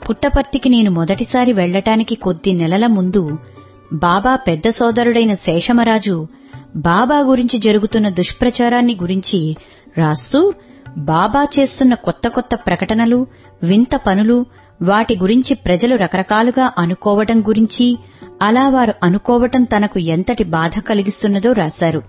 పుట్టపర్తికి నేను మొదటిసారి వెళ్లటానికి కొద్ది నెలల ముందు బాబా పెద్ద సోదరుడైన శేషమరాజు బాబా గురించి జరుగుతున్న దుష్ప్రచారాన్ని గురించి రాస్తూ బాబా చేస్తున్న కొత్త కొత్త ప్రకటనలు వింత పనులు వాటి గురించి ప్రజలు రకరకాలుగా అనుకోవటం గురించి అలా వారు అనుకోవటం తనకు ఎంతటి బాధ కలిగిస్తున్నదో రాశారు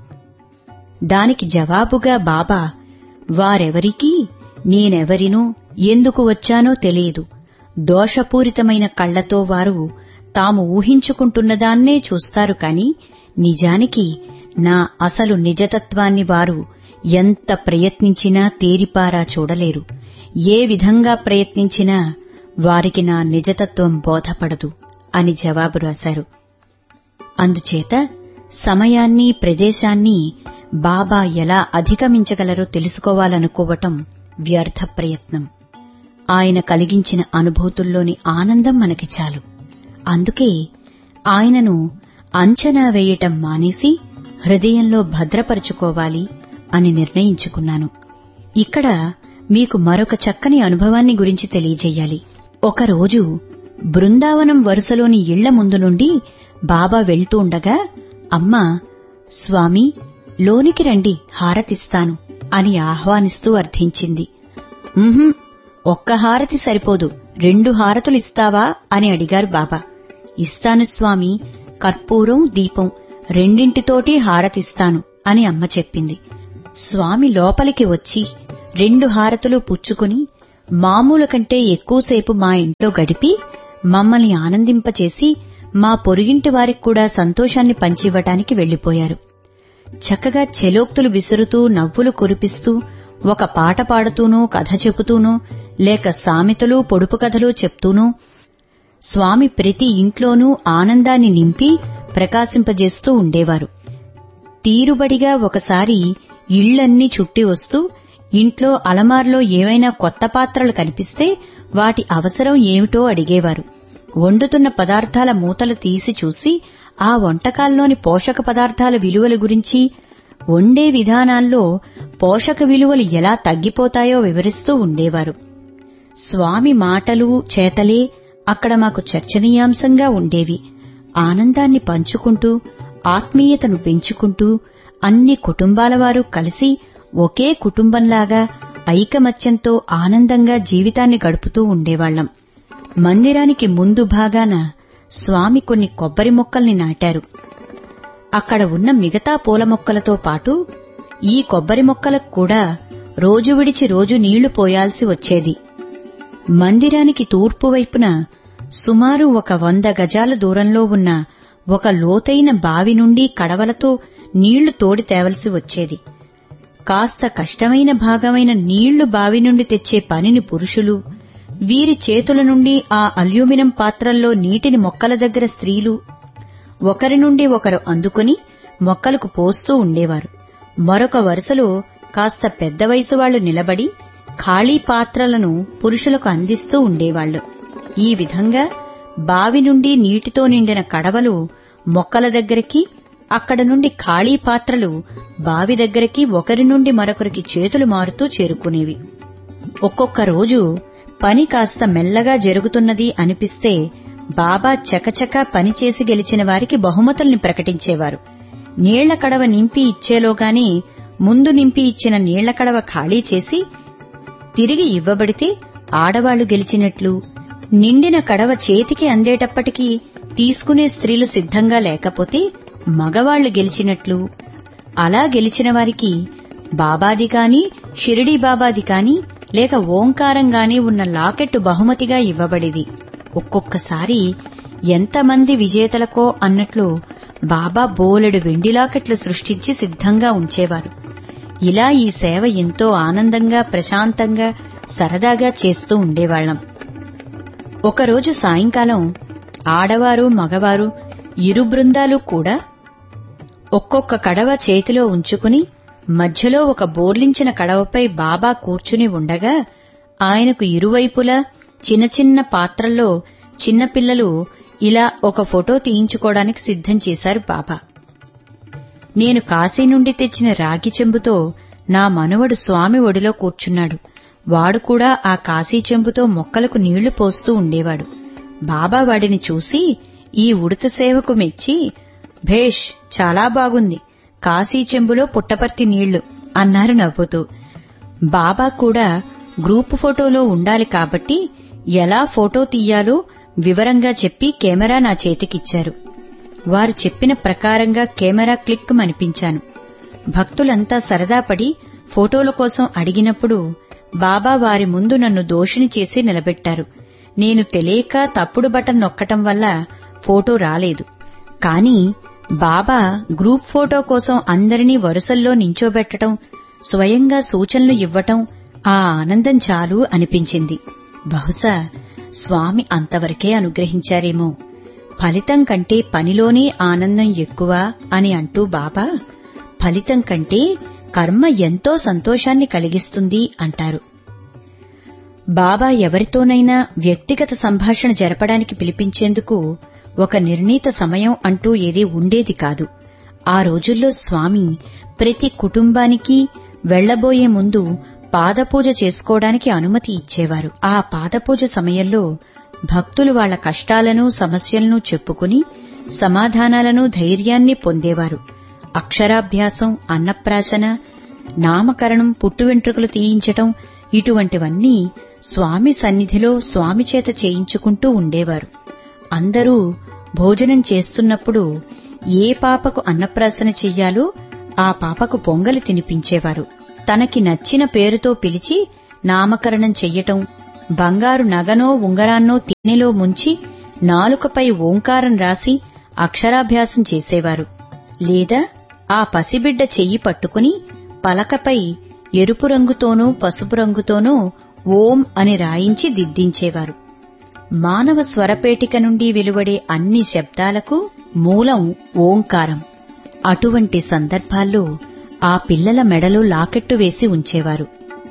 దానికి జవాబుగా బాబా వారెవరికీ నేనెవరినో ఎందుకు వచ్చానో తెలియదు దోషపూరితమైన కళ్లతో వారు తాము ఊహించుకుంటున్నదాన్నే చూస్తారు కాని నిజానికి నా అసలు నిజతత్వాన్ని వారు ఎంత ప్రయత్నించినా తేరిపారా చూడలేరు ఏ విధంగా ప్రయత్నించినా వారికి నా నిజతత్వం బోధపడదు అని జవాబు రాశారు అందుచేత సమయాన్ని ప్రదేశాన్ని బాబా ఎలా అధిగమించగలరో తెలుసుకోవాలనుకోవటం వ్యర్థ ప్రయత్నం ఆయన కలిగించిన అనుభూతుల్లోని ఆనందం మనకి చాలు అందుకే ఆయనను అంచనా వేయటం మానేసి హృదయంలో భద్రపరుచుకోవాలి అని నిర్ణయించుకున్నాను ఇక్కడ మీకు మరొక చక్కని అనుభవాన్ని గురించి తెలియజేయాలి ఒకరోజు బృందావనం వరుసలోని ఇళ్ల ముందు నుండి బాబా వెళ్తూ ఉండగా అమ్మ స్వామి లోనికి రండి హారతిస్తాను అని ఆహ్వానిస్తూ అర్థించింది "ఉహుం, ఒక్క హారతి సరిపోదు రెండు హారతులు ఇస్తావా అని అడిగారు బాబా ఇస్తాను స్వామి కర్పూరం దీపం రెండింటితోటి హారతిస్తాను అని అమ్మ చెప్పింది స్వామి లోపలికి వచ్చి రెండు హారతులు పుచ్చుకుని మామూలు కంటే ఎక్కువసేపు మా ఇంట్లో గడిపి మమ్మల్ని ఆనందింపచేసి మా పొరుగింటి వారికి కూడా సంతోషాన్ని పంచివ్వటానికి వెళ్లిపోయారు చక్కగా చెలోక్తులు విసురుతూ నవ్వులు కురిపిస్తూ ఒక పాట పాడుతూనూ కథ చెబుతూనూ లేక సామెతలు పొడుపు కథలు చెప్తూనూ స్వామి ప్రతి ఇంట్లోనూ ఆనందాన్ని నింపి ప్రకాశింపజేస్తూ ఉండేవారు తీరుబడిగా ఒకసారి ఇళ్లన్నీ చుట్టి వస్తూ ఇంట్లో అలమార్లో ఏవైనా కొత్త పాత్రలు కనిపిస్తే వాటి అవసరం ఏమిటో అడిగేవారు వండుతున్న పదార్థాల మూతలు తీసి చూసి ఆ వంటకాల్లోని పోషక పదార్థాల విలువల గురించి వండే విధానాల్లో పోషక విలువలు ఎలా తగ్గిపోతాయో వివరిస్తూ ఉండేవారు స్వామి మాటలు చేతలే అక్కడ మాకు చర్చనీయాంశంగా ఉండేవి ఆనందాన్ని పంచుకుంటూ ఆత్మీయతను పెంచుకుంటూ అన్ని కుటుంబాల వారు కలిసి ఒకే కుటుంబంలాగా ఐకమత్యంతో ఆనందంగా జీవితాన్ని గడుపుతూ ఉండేవాళ్లం మందిరానికి ముందు భాగాన స్వామి కొన్ని కొబ్బరి మొక్కల్ని నాటారు అక్కడ ఉన్న మిగతా పూల మొక్కలతో పాటు ఈ కొబ్బరి మొక్కలకు కూడా రోజు విడిచి రోజు నీళ్లు పోయాల్సి వచ్చేది మందిరానికి తూర్పు వైపున సుమారు ఒక వంద గజాల దూరంలో ఉన్న ఒక లోతైన బావి నుండి కడవలతో నీళ్లు తోడి తేవలసి వచ్చేది కాస్త కష్టమైన భాగమైన నీళ్లు బావి నుండి తెచ్చే పనిని పురుషులు వీరి చేతుల నుండి ఆ అల్యూమినియం పాత్రల్లో నీటిని మొక్కల దగ్గర స్త్రీలు ఒకరి నుండి ఒకరు అందుకుని మొక్కలకు పోస్తూ ఉండేవారు మరొక వరుసలో కాస్త పెద్ద వయసు వాళ్లు నిలబడి ఖాళీ పాత్రలను పురుషులకు అందిస్తూ ఉండేవాళ్లు ఈ విధంగా బావి నుండి నీటితో నిండిన కడవలు మొక్కల దగ్గరికి అక్కడ నుండి ఖాళీ పాత్రలు బావి దగ్గరికి ఒకరి నుండి మరొకరికి చేతులు మారుతూ చేరుకునేవి ఒక్కొక్క రోజు పని కాస్త మెల్లగా జరుగుతున్నది అనిపిస్తే బాబా చకచకా పనిచేసి గెలిచిన వారికి బహుమతుల్ని ప్రకటించేవారు నీళ్ల కడవ నింపి ఇచ్చేలోగానే ముందు నింపి ఇచ్చిన నీళ్ల కడవ ఖాళీ చేసి తిరిగి ఇవ్వబడితే ఆడవాళ్లు గెలిచినట్లు నిండిన కడవ చేతికి అందేటప్పటికీ తీసుకునే స్త్రీలు సిద్ధంగా లేకపోతే మగవాళ్లు గెలిచినట్లు అలా గెలిచిన వారికి బాబాది కాని షిరిడీ బాబాది కాని లేక ఓంకారం గాని ఉన్న లాకెట్టు బహుమతిగా ఇవ్వబడేది ఒక్కొక్కసారి ఎంతమంది విజేతలకో అన్నట్లు బాబా బోలెడు వెండి లాకెట్లు సృష్టించి సిద్ధంగా ఉంచేవారు ఇలా ఈ సేవ ఎంతో ఆనందంగా ప్రశాంతంగా సరదాగా చేస్తూ ఉండేవాళ్లం ఒకరోజు సాయంకాలం ఆడవారు మగవారు ఇరు బృందాలు కూడా ఒక్కొక్క కడవ చేతిలో ఉంచుకుని మధ్యలో ఒక బోర్లించిన కడవపై బాబా కూర్చుని ఉండగా ఆయనకు ఇరువైపులా చిన్న చిన్న పాత్రల్లో చిన్నపిల్లలు ఇలా ఒక ఫోటో తీయించుకోవడానికి సిద్ధం చేశారు బాబా నేను కాశీ నుండి తెచ్చిన రాగి చెంబుతో నా మనవడు స్వామి ఒడిలో కూర్చున్నాడు వాడు కూడా ఆ కాశీ చెంబుతో మొక్కలకు నీళ్లు పోస్తూ ఉండేవాడు బాబా వాడిని చూసి ఈ ఉడత సేవకు మెచ్చి భేష్ చాలా బాగుంది కాశీ చెంబులో పుట్టపర్తి నీళ్లు అన్నారు నవ్వుతూ బాబా కూడా గ్రూపు ఫోటోలో ఉండాలి కాబట్టి ఎలా ఫోటో తీయాలో వివరంగా చెప్పి కెమెరా నా చేతికిచ్చారు వారు చెప్పిన ప్రకారంగా కెమెరా క్లిక్ మనిపించాను భక్తులంతా సరదాపడి ఫోటోల కోసం అడిగినప్పుడు బాబా వారి ముందు నన్ను దోషిని చేసి నిలబెట్టారు నేను తెలియక తప్పుడు బటన్ నొక్కటం వల్ల ఫోటో రాలేదు కాని బాబా గ్రూప్ ఫోటో కోసం అందరినీ వరుసల్లో నించోబెట్టడం స్వయంగా సూచనలు ఇవ్వటం ఆ ఆనందం చాలు అనిపించింది బహుశా స్వామి అంతవరకే అనుగ్రహించారేమో ఫలితం కంటే పనిలోనే ఆనందం ఎక్కువ అని అంటూ బాబా ఫలితం కంటే కర్మ ఎంతో సంతోషాన్ని కలిగిస్తుంది అంటారు బాబా ఎవరితోనైనా వ్యక్తిగత సంభాషణ జరపడానికి పిలిపించేందుకు ఒక నిర్ణీత సమయం అంటూ ఏదీ ఉండేది కాదు ఆ రోజుల్లో స్వామి ప్రతి కుటుంబానికి వెళ్లబోయే ముందు పాదపూజ చేసుకోవడానికి అనుమతి ఇచ్చేవారు ఆ పాదపూజ సమయంలో భక్తులు వాళ్ల కష్టాలను సమస్యలను చెప్పుకుని సమాధానాలను ధైర్యాన్ని పొందేవారు అక్షరాభ్యాసం అన్నప్రాసన నామకరణం పుట్టు వెంట్రుకలు తీయించటం ఇటువంటివన్నీ స్వామి సన్నిధిలో స్వామి చేత చేయించుకుంటూ ఉండేవారు అందరూ భోజనం చేస్తున్నప్పుడు ఏ పాపకు అన్నప్రాసన చెయ్యాలో ఆ పాపకు పొంగలి తినిపించేవారు తనకి నచ్చిన పేరుతో పిలిచి నామకరణం చెయ్యటం బంగారు నగనో ఉంగరాన్నో తేనెలో ముంచి నాలుకపై ఓంకారం రాసి అక్షరాభ్యాసం చేసేవారు లేదా ఆ పసిబిడ్డ చెయ్యి పట్టుకుని పలకపై ఎరుపు రంగుతోనూ పసుపు రంగుతోనూ ఓం అని రాయించి దిద్దించేవారు మానవ స్వరపేటిక నుండి వెలువడే అన్ని శబ్దాలకు మూలం ఓంకారం అటువంటి సందర్భాల్లో ఆ పిల్లల మెడలో లాకెట్టు వేసి ఉంచేవారు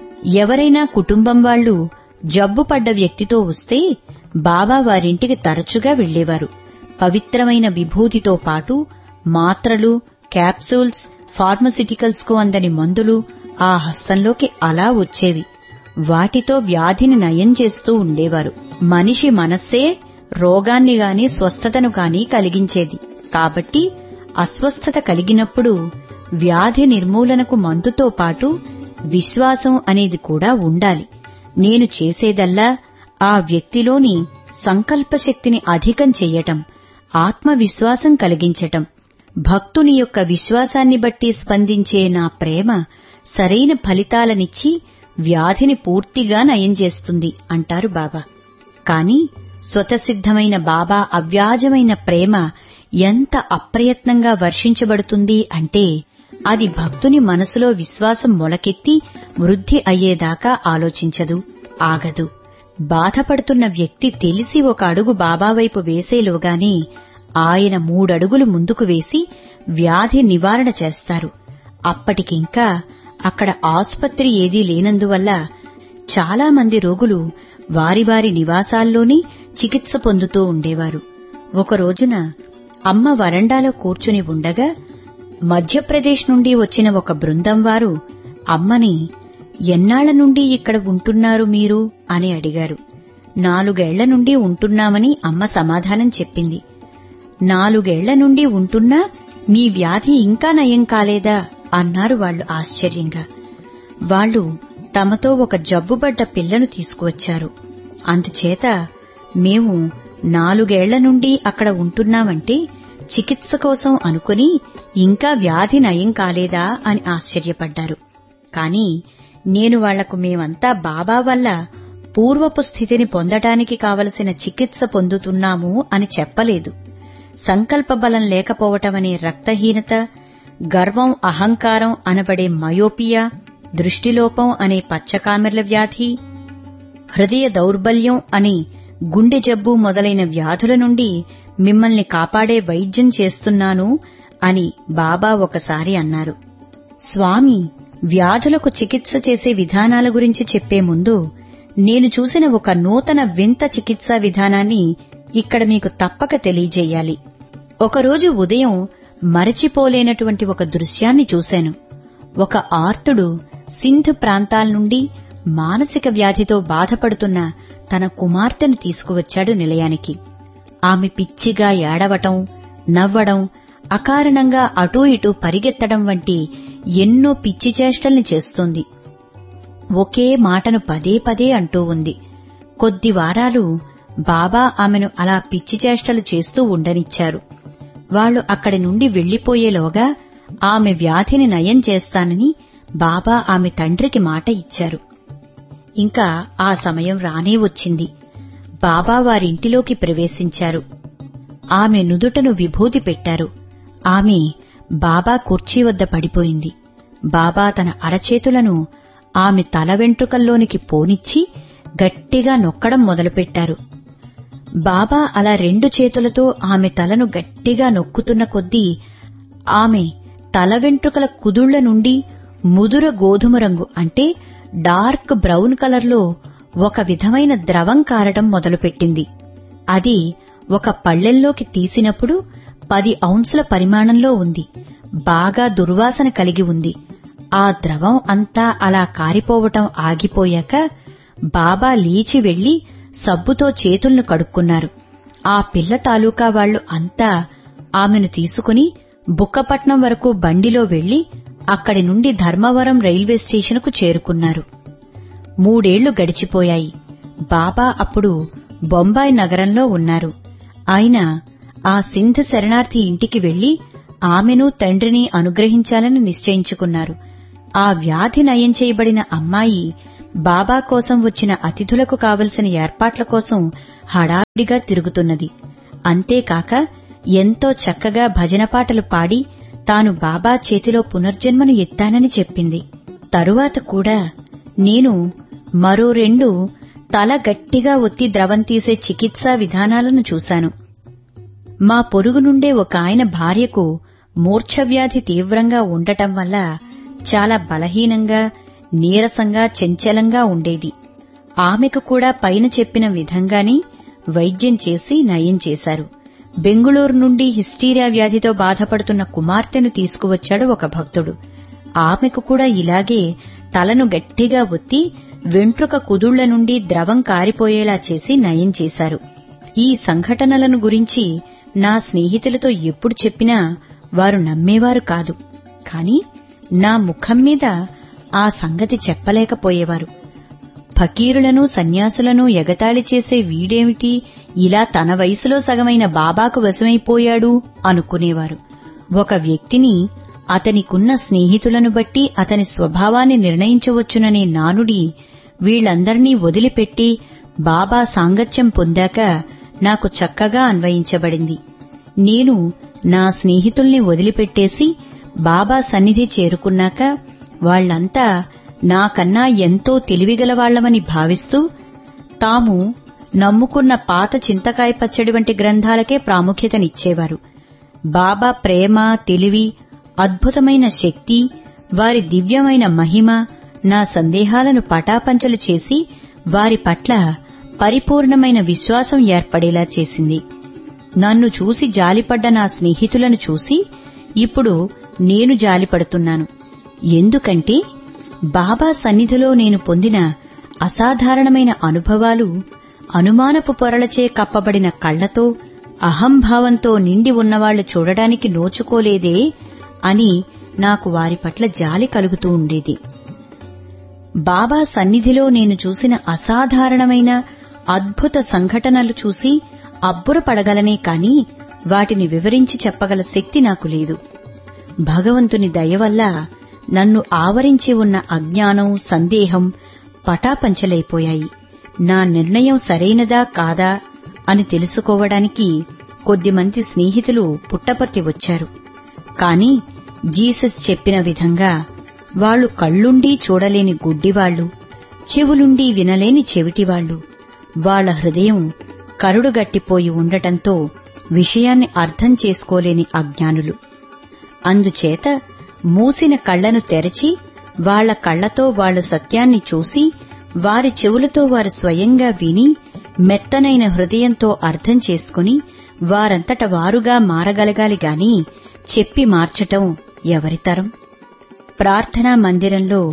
ఎవరైనా కుటుంబం వాళ్లు జబ్బుపడ్డ వ్యక్తితో వస్తే బాబా వారింటికి తరచుగా వెళ్లేవారు పవిత్రమైన విభూతితో పాటు మాత్రలు క్యాప్సూల్స్ ఫార్మసిటికల్స్ కు అందని మందులు ఆ హస్తంలోకి అలా వచ్చేవి వాటితో వ్యాధిని నయం చేస్తూ ఉండేవారు మనిషి మనస్సే రోగాన్ని గాని స్వస్థతను గాని కలిగించేది కాబట్టి అస్వస్థత కలిగినప్పుడు వ్యాధి నిర్మూలనకు మందుతో పాటు విశ్వాసం అనేది కూడా ఉండాలి నేను చేసేదల్లా ఆ వ్యక్తిలోని సంకల్పశక్తిని అధికం చెయ్యటం ఆత్మవిశ్వాసం కలిగించటం భక్తుని యొక్క విశ్వాసాన్ని బట్టి స్పందించే నా ప్రేమ సరైన ఫలితాలనిచ్చి వ్యాధిని పూర్తిగా నయం చేస్తుంది అంటారు బాబా కాని స్వతసిద్ధమైన బాబా అవ్యాజమైన ప్రేమ ఎంత అప్రయత్నంగా వర్షించబడుతుంది అంటే అది భక్తుని మనసులో విశ్వాసం మొలకెత్తి వృద్ధి అయ్యేదాకా ఆలోచించదు ఆగదు బాధపడుతున్న వ్యక్తి తెలిసి ఒక అడుగు బాబా వైపు వేసేలోగానే ఆయన మూడడుగులు ముందుకు వేసి వ్యాధి నివారణ చేస్తారు అప్పటికింకా అక్కడ ఆసుపత్రి ఏదీ లేనందువల్ల చాలా మంది రోగులు వారి వారి నివాసాల్లోనే చికిత్స పొందుతూ ఉండేవారు ఒక రోజున అమ్మ వరండాలో కూర్చుని ఉండగా మధ్యప్రదేశ్ నుండి వచ్చిన ఒక బృందం వారు అమ్మని ఎన్నాళ్ల నుండి ఇక్కడ ఉంటున్నారు మీరు అని అడిగారు నాలుగేళ్ల నుండి ఉంటున్నామని అమ్మ సమాధానం చెప్పింది నాలుగేళ్ల నుండి ఉంటున్నా మీ వ్యాధి ఇంకా నయం కాలేదా అన్నారు వాళ్లు ఆశ్చర్యంగా వాళ్లు తమతో ఒక జబ్బుబడ్డ పిల్లను తీసుకువచ్చారు అందుచేత మేము నాలుగేళ్ల నుండి అక్కడ ఉంటున్నామంటే చికిత్స కోసం అనుకుని ఇంకా వ్యాధి నయం కాలేదా అని ఆశ్చర్యపడ్డారు కాని నేను వాళ్లకు మేమంతా బాబా వల్ల పూర్వపు స్థితిని పొందటానికి కావలసిన చికిత్స పొందుతున్నాము అని చెప్పలేదు సంకల్ప బలం లేకపోవటమనే రక్తహీనత గర్వం అహంకారం అనబడే మయోపియా దృష్టిలోపం అనే పచ్చకామెర్ల వ్యాధి హృదయ దౌర్బల్యం అనే గుండె జబ్బు మొదలైన వ్యాధుల నుండి మిమ్మల్ని కాపాడే వైద్యం చేస్తున్నాను అని బాబా ఒకసారి అన్నారు స్వామి వ్యాధులకు చికిత్స చేసే విధానాల గురించి చెప్పే ముందు నేను చూసిన ఒక నూతన వింత చికిత్సా విధానాన్ని ఇక్కడ మీకు తప్పక తెలియజేయాలి ఒకరోజు ఉదయం మరచిపోలేనటువంటి ఒక దృశ్యాన్ని చూశాను ఒక ఆర్తుడు సింధ్ ప్రాంతాల నుండి మానసిక వ్యాధితో బాధపడుతున్న తన కుమార్తెను తీసుకువచ్చాడు నిలయానికి ఆమె పిచ్చిగా ఏడవటం నవ్వడం అకారణంగా అటూ ఇటూ పరిగెత్తడం వంటి ఎన్నో పిచ్చి చేష్టల్ని చేస్తోంది ఒకే మాటను పదే పదే అంటూ ఉంది కొద్ది వారాలు బాబా ఆమెను అలా పిచ్చి చేష్టలు చేస్తూ ఉండనిచ్చారు వాళ్లు అక్కడి నుండి వెళ్లిపోయేలోగా ఆమె వ్యాధిని నయం చేస్తానని బాబా ఆమె తండ్రికి మాట ఇచ్చారు ఇంకా ఆ సమయం రానే వచ్చింది బాబా వారింటిలోకి ప్రవేశించారు ఆమె నుదుటను విభూతి పెట్టారు ఆమె బాబా కుర్చీ వద్ద పడిపోయింది బాబా తన అరచేతులను ఆమె తల వెంట్రుకల్లోనికి పోనిచ్చి గట్టిగా నొక్కడం మొదలుపెట్టారు బాబా అలా రెండు చేతులతో ఆమె తలను గట్టిగా నొక్కుతున్న కొద్దీ ఆమె తల వెంట్రుకల కుదుళ్ల నుండి ముదుర గోధుమ రంగు అంటే డార్క్ బ్రౌన్ కలర్లో ఒక విధమైన ద్రవం కారడం మొదలుపెట్టింది అది ఒక పళ్ళెల్లోకి తీసినప్పుడు పది ఔన్సుల పరిమాణంలో ఉంది బాగా దుర్వాసన కలిగి ఉంది ఆ ద్రవం అంతా అలా కారిపోవటం ఆగిపోయాక బాబా లేచి వెళ్లి సబ్బుతో చేతుల్ని కడుక్కున్నారు ఆ పిల్ల తాలూకా వాళ్లు అంతా ఆమెను తీసుకుని బుక్కపట్నం వరకు బండిలో వెళ్లి అక్కడి నుండి ధర్మవరం రైల్వే స్టేషన్కు చేరుకున్నారు మూడేళ్లు గడిచిపోయాయి బాబా అప్పుడు బొంబాయి నగరంలో ఉన్నారు ఆయన ఆ సింధ్ శరణార్థి ఇంటికి వెళ్లి ఆమెను తండ్రిని అనుగ్రహించాలని నిశ్చయించుకున్నారు ఆ వ్యాధి నయం చేయబడిన అమ్మాయి బాబా కోసం వచ్చిన అతిథులకు కావలసిన ఏర్పాట్ల కోసం హడావిడిగా తిరుగుతున్నది అంతేకాక ఎంతో చక్కగా భజన పాటలు పాడి తాను బాబా చేతిలో పునర్జన్మను ఎత్తానని చెప్పింది తరువాత కూడా నేను మరో రెండు తల గట్టిగా ఒత్తి ద్రవం తీసే చికిత్సా విధానాలను చూశాను మా పొరుగు నుండే ఒక ఆయన భార్యకు మూర్ఛవ్యాధి తీవ్రంగా ఉండటం వల్ల చాలా బలహీనంగా నీరసంగా చంచలంగా ఉండేది ఆమెకు కూడా పైన చెప్పిన విధంగానే వైద్యం చేసి నయం చేశారు బెంగుళూరు నుండి హిస్టీరియా వ్యాధితో బాధపడుతున్న కుమార్తెను తీసుకువచ్చాడు ఒక భక్తుడు ఆమెకు కూడా ఇలాగే తలను గట్టిగా ఒత్తి వెంట్రుక కుదుళ్ల నుండి ద్రవం కారిపోయేలా చేసి నయం చేశారు ఈ సంఘటనలను గురించి నా స్నేహితులతో ఎప్పుడు చెప్పినా వారు నమ్మేవారు కాదు కాని నా ముఖం మీద ఆ సంగతి చెప్పలేకపోయేవారు ఫకీరులను సన్యాసులను ఎగతాళి చేసే వీడేమిటి ఇలా తన వయసులో సగమైన బాబాకు వశమైపోయాడు అనుకునేవారు ఒక వ్యక్తిని అతనికున్న స్నేహితులను బట్టి అతని స్వభావాన్ని నిర్ణయించవచ్చుననే నానుడి వీళ్లందర్నీ వదిలిపెట్టి బాబా సాంగత్యం పొందాక నాకు చక్కగా అన్వయించబడింది నేను నా స్నేహితుల్ని వదిలిపెట్టేసి బాబా సన్నిధి చేరుకున్నాక వాళ్లంతా నాకన్నా ఎంతో తెలివిగలవాళ్లమని భావిస్తూ తాము నమ్ముకున్న పాత చింతకాయ పచ్చడి వంటి గ్రంథాలకే ప్రాముఖ్యతనిచ్చేవారు బాబా ప్రేమ తెలివి అద్భుతమైన శక్తి వారి దివ్యమైన మహిమ నా సందేహాలను పటాపంచలు చేసి వారి పట్ల పరిపూర్ణమైన విశ్వాసం ఏర్పడేలా చేసింది నన్ను చూసి జాలిపడ్డ నా స్నేహితులను చూసి ఇప్పుడు నేను జాలిపడుతున్నాను ఎందుకంటే బాబా సన్నిధిలో నేను పొందిన అసాధారణమైన అనుభవాలు అనుమానపు పొరలచే కప్పబడిన కళ్లతో అహంభావంతో నిండి ఉన్నవాళ్లు చూడడానికి నోచుకోలేదే అని నాకు వారి పట్ల జాలి కలుగుతూ ఉండేది బాబా సన్నిధిలో నేను చూసిన అసాధారణమైన అద్భుత సంఘటనలు చూసి అబ్బురపడగలనే కాని వాటిని వివరించి చెప్పగల శక్తి నాకు లేదు భగవంతుని దయ వల్ల నన్ను ఆవరించి ఉన్న అజ్ఞానం సందేహం పటాపంచలైపోయాయి నా నిర్ణయం సరైనదా కాదా అని తెలుసుకోవడానికి కొద్దిమంది స్నేహితులు పుట్టపర్తి వచ్చారు కాని జీసస్ చెప్పిన విధంగా వాళ్లు కళ్ళుండి చూడలేని గుడ్డివాళ్లు చెవులుండి వినలేని చెవిటివాళ్లు వాళ్ల హృదయం కరుడుగట్టిపోయి ఉండటంతో విషయాన్ని అర్థం చేసుకోలేని అజ్ఞానులు అందుచేత మూసిన కళ్లను తెరచి వాళ్ల కళ్లతో వాళ్లు సత్యాన్ని చూసి వారి చెవులతో వారు స్వయంగా విని మెత్తనైన హృదయంతో అర్థం చేసుకుని వారంతట వారుగా మారగలగాలి గాని చెప్పి మార్చటం ఎవరితరం ప్రార్థనా మందిరంలో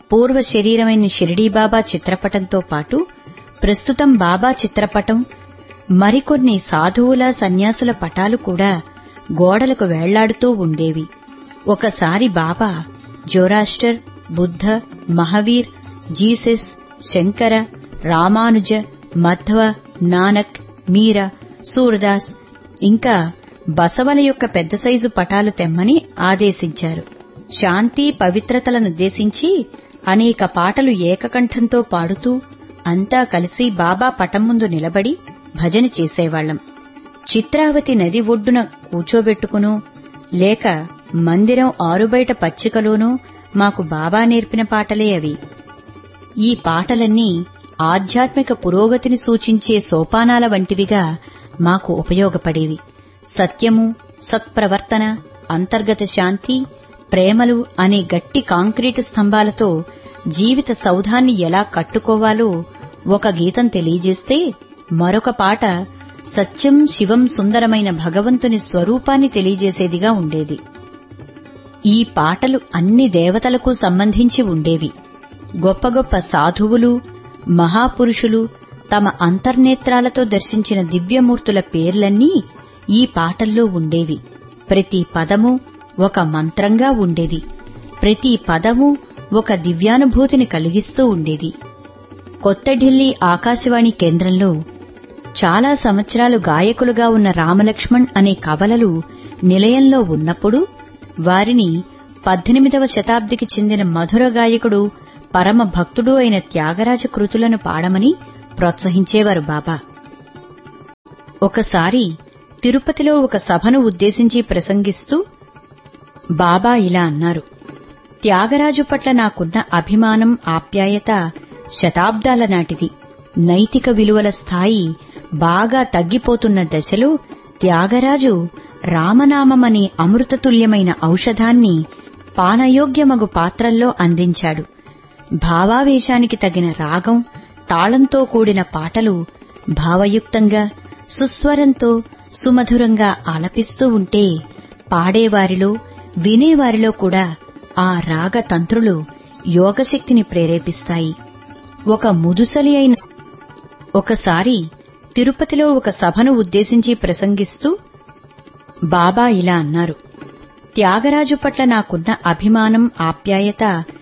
పూర్వ శరీరమైన షిరిడీ బాబా చిత్రపటంతో పాటు ప్రస్తుతం బాబా చిత్రపటం మరికొన్ని సాధువుల సన్యాసుల పటాలు కూడా గోడలకు వేళ్లాడుతూ ఉండేవి ఒకసారి బాబా జోరాస్టర్ బుద్ధ మహావీర్ జీసస్ శంకర రామానుజ మధ్వ నానక్ మీరా సూర్దాస్ ఇంకా బసవల యొక్క పెద్ద సైజు పటాలు తెమ్మని ఆదేశించారు శాంతి పవిత్రతలనుద్దేశించి అనేక పాటలు ఏకకంఠంతో పాడుతూ అంతా కలిసి బాబా పటం ముందు నిలబడి భజన చేసేవాళ్లం చిత్రావతి నది ఒడ్డున కూచోబెట్టుకునో లేక మందిరం ఆరుబయట పచ్చికలోనూ మాకు బాబా నేర్పిన పాటలే అవి ఈ పాటలన్నీ ఆధ్యాత్మిక పురోగతిని సూచించే సోపానాల వంటివిగా మాకు ఉపయోగపడేవి సత్యము సత్ప్రవర్తన అంతర్గత శాంతి ప్రేమలు అనే గట్టి కాంక్రీటు స్తంభాలతో జీవిత సౌధాన్ని ఎలా కట్టుకోవాలో ఒక గీతం తెలియజేస్తే మరొక పాట సత్యం శివం సుందరమైన భగవంతుని స్వరూపాన్ని తెలియజేసేదిగా ఉండేది ఈ పాటలు అన్ని దేవతలకు సంబంధించి ఉండేవి గొప్ప గొప్ప సాధువులు మహాపురుషులు తమ అంతర్నేత్రాలతో దర్శించిన దివ్యమూర్తుల పేర్లన్నీ ఈ పాటల్లో ఉండేవి ప్రతి పదము ఒక మంత్రంగా ఉండేది ప్రతి పదము ఒక దివ్యానుభూతిని కలిగిస్తూ ఉండేది కొత్త ఢిల్లీ ఆకాశవాణి కేంద్రంలో చాలా సంవత్సరాలు గాయకులుగా ఉన్న రామలక్ష్మణ్ అనే కవలలు నిలయంలో ఉన్నప్పుడు వారిని పద్దెనిమిదవ శతాబ్దికి చెందిన మధుర గాయకుడు పరమ భక్తుడు అయిన త్యాగరాజ కృతులను పాడమని ప్రోత్సహించేవారు బాబా ఒకసారి తిరుపతిలో ఒక సభను ఉద్దేశించి ప్రసంగిస్తూ బాబా ఇలా అన్నారు త్యాగరాజు పట్ల నాకున్న అభిమానం ఆప్యాయత శతాబ్దాల నాటిది నైతిక విలువల స్థాయి బాగా తగ్గిపోతున్న దశలో త్యాగరాజు రామనామమనే అమృతతుల్యమైన ఔషధాన్ని పానయోగ్యమగు పాత్రల్లో అందించాడు భావావేశానికి తగిన రాగం తాళంతో కూడిన పాటలు భావయుక్తంగా సుస్వరంతో సుమధురంగా ఆలపిస్తూ ఉంటే పాడేవారిలో వినేవారిలో కూడా ఆ రాగ తంత్రులు యోగశక్తిని ప్రేరేపిస్తాయి ఒక ముదుసలి అయిన ఒకసారి తిరుపతిలో ఒక సభను ఉద్దేశించి ప్రసంగిస్తూ బాబా ఇలా అన్నారు త్యాగరాజు పట్ల నాకున్న అభిమానం ఆప్యాయత